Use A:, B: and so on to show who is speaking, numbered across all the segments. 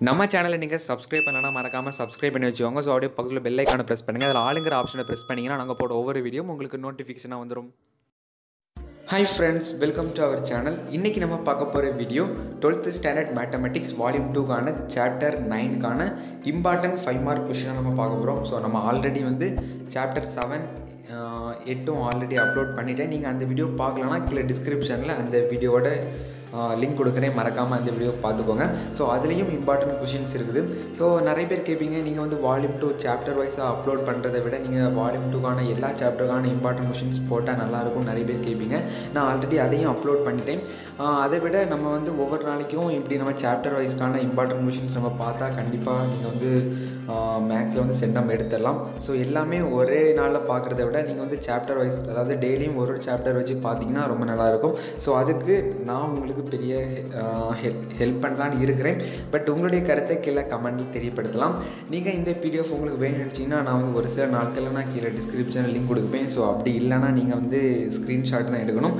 A: நம்ம சேனலை நீங்கள் சப்ஸ்கிரைப் பண்ணலன்னா மறக்காமல் சப்ஸ்கிரைப் பண்ணி வச்சுக்கோங்க ஸோ அப்படியே பக்கத்தில் பெல் ஐக்கானை ப்ரெஸ் பண்ணுங்கள் அதில் ஆளுங்கிற ஆப்ஷனை ப்ரெஸ் பண்ணிங்கன்னா நாங்கள் போட ஒவ்வொரு வீடியோ உங்களுக்கு நோட்டிஃபிகேஷனாக வந்துடும் hi friends welcome to our channel இன்றைக்கி நம்ம பார்க்க போகிற video twelfth standard mathematics volume டூக்கான சாப்டர் நைனுக்கான இம்பார்ட்டன்ட் ஃபைவ் மார்க் கொஷினை நம்ம பார்க்க போகிறோம் ஸோ நம்ம ஆல்ரெடி வந்து சாப்டர் செவன் எட்டும் ஆல்ரெடி அப்லோட் பண்ணிட்டேன் நீங்கள் அந்த வீடியோ பார்க்கலன்னா கீழே டிஸ்கிரிப்ஷனில் அந்த வீடியோவோட லிங்க் கொடுக்குறேன் மறக்காமல் அந்த வீடியோ பார்த்துக்கோங்க ஸோ அதுலேயும் இம்பார்ட்டன்ட் கொஷின்ஸ் இருக்குது ஸோ நிறைய பேர் கேட்பீங்க நீங்கள் வந்து வால்யூம் டூ சாப்டர் வைஸாக அப்லோட் பண்ணுறதை விட நீங்கள் வால்யூம் டூக்கான எல்லா சாப்டருக்கான இம்பார்ட்டன்ட் கொஷின்ஸ் போட்டால் நல்லாயிருக்கும் நிறைய பேர் கேட்பீங்க நான் ஆல்ரெடி அதையும் அப்லோட் பண்ணிட்டேன் அதை விட நம்ம வந்து ஒவ்வொரு நாளைக்கும் இப்படி நம்ம சாப்டர் வைஸ்க்கான இம்பார்ட்டன்ட் கொஷின்ஸ் நம்ம பார்த்தா கண்டிப்பாக நீங்கள் வந்து மேக்ஸில் வந்து சென்டம் எடுத்துடலாம் ஸோ எல்லாமே ஒரே நாளில் பார்க்குறத விட நீங்கள் வந்து சாப்டர் வைஸ் அதாவது டெய்லியும் ஒரு ஒரு சாப்டர் வச்சு பார்த்தீங்கன்னா ரொம்ப நல்லாயிருக்கும் ஸோ அதுக்கு நான் உங்களுக்கு பெரிய ஹெல்ப் ஹெல்ப் பண்ணலான்னு இருக்கிறேன் பட் உங்களுடைய கருத்தை கீழே கமெண்டில் தெரியப்படுத்தலாம் நீங்கள் இந்த பிடிஎஃப் உங்களுக்கு வேணும்னு நினச்சிங்கன்னா நான் வந்து ஒரு சில நாட்களில் நான் கீழே டிஸ்கிரிப்ஷனில் லிங்க் கொடுப்பேன் ஸோ அப்படி இல்லைனா நீங்கள் வந்து ஸ்க்ரீன்ஷாட் தான் எடுக்கணும்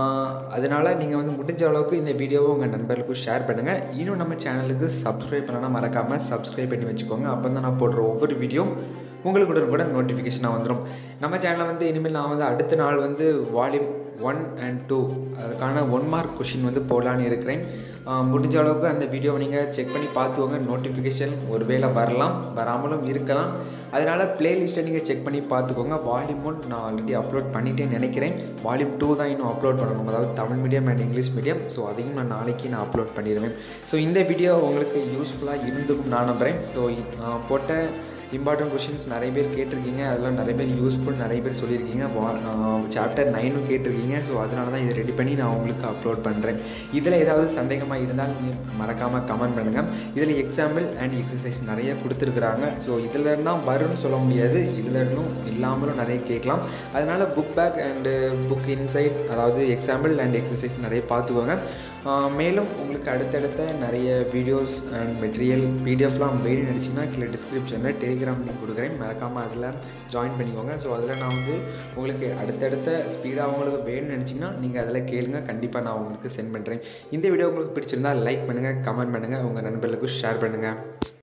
A: அதனால் நீங்கள் வந்து முடிஞ்ச அளவுக்கு இந்த வீடியோவை உங்கள் நண்பர்களுக்கும் ஷேர் பண்ணுங்கள் இன்னும் நம்ம சேனலுக்கு சப்ஸ்கிரைப் பண்ணலாம் மறக்காமல் சப்ஸ்கிரைப் பண்ணி வச்சுக்கோங்க அப்போ தான் நான் போடுற ஒவ்வொரு வீடியோ உங்களுக்கு உடனே கூட நோட்டிஃபிகேஷனாக வந்துடும் நம்ம சேனலில் வந்து இனிமேல் நான் வந்து அடுத்த நாள் வந்து வால்யூம் ஒன் அண்ட் டூ அதுக்கான ஒன் மார்க் கொஷின் வந்து போடலான்னு இருக்கிறேன் முடிஞ்ச அளவுக்கு அந்த வீடியோவை நீங்கள் செக் பண்ணி பார்த்துக்கோங்க நோட்டிஃபிகேஷன் ஒருவேளை வரலாம் வராமலும் இருக்கலாம் அதனால் ப்ளேலிஸ்ட்டை நீங்கள் செக் பண்ணி பார்த்துக்கோங்க வால்யூம் ஒன் நான் ஆல்ரெடி அப்லோட் பண்ணிட்டேன்னு நினைக்கிறேன் வால்யூம் டூ தான் இன்னும் அப்லோட் பண்ணணும் அதாவது Tamil medium and English medium so அதையும் நான் நாளைக்கு நான் அப்லோட் பண்ணிடுவேன் ஸோ இந்த வீடியோ உங்களுக்கு யூஸ்ஃபுல்லாக இருந்துக்கும் நான் நம்புகிறேன் ஸோ போட்ட இம்பார்ட்டன்ட் கொஷின்ஸ் நிறைய பேர் கேட்டிருக்கீங்க அதெல்லாம் நிறைய பேர் யூஸ்ஃபுல் நிறைய பேர் சொல்லியிருக்கீங்க சாப்டர் நைனும் கேட்டிருக்கீங்க ஸோ அதனால தான் இதை ரெடி பண்ணி நான் உங்களுக்கு அப்லோட் பண்ணுறேன் இதில் ஏதாவது சந்தேகமாக இருந்தால் நீங்கள் மறக்காமல் கமெண்ட் பண்ணுங்கள் இதில் எக்ஸாம்பிள் அண்ட் எக்ஸசைஸ் நிறைய கொடுத்துருக்குறாங்க ஸோ இதில் இருந்தால் வரும்னு சொல்ல முடியாது இதில் இருந்தும் இல்லாமலும் நிறைய கேட்கலாம் அதனால் book back and book inside அதாவது எக்ஸாம்பிள் அண்ட் எக்ஸசைஸ் நிறைய பார்த்துக்கோங்க மேலும் உங்களுக்கு அடுத்தடுத்த நிறைய வீடியோஸ் அண்ட் மெட்டீரியல் பிடிஎஃப்லாம் வேணும் நினச்சிங்கன்னா கீழே டிஸ்கிரிப்ஷனில் டெலிகிராம் லிங்க் கொடுக்குறேன் மறக்காமல் அதில் ஜாயின் பண்ணிக்கோங்க ஸோ அதில் நான் வந்து உங்களுக்கு அடுத்தடுத்த ஸ்பீடாக உங்களுக்கு வேணும்னு நினச்சிங்கன்னா நீங்கள் அதில் கேளுங்க கண்டிப்பாக நான் உங்களுக்கு சென்ட் பண்ணுறேன் இந்த வீடியோ உங்களுக்கு பிடிச்சிருந்தால் லைக் பண்ணுங்கள் கமெண்ட் பண்ணுங்கள் உங்கள் நண்பர்களுக்கும் ஷேர் பண்ணுங்கள்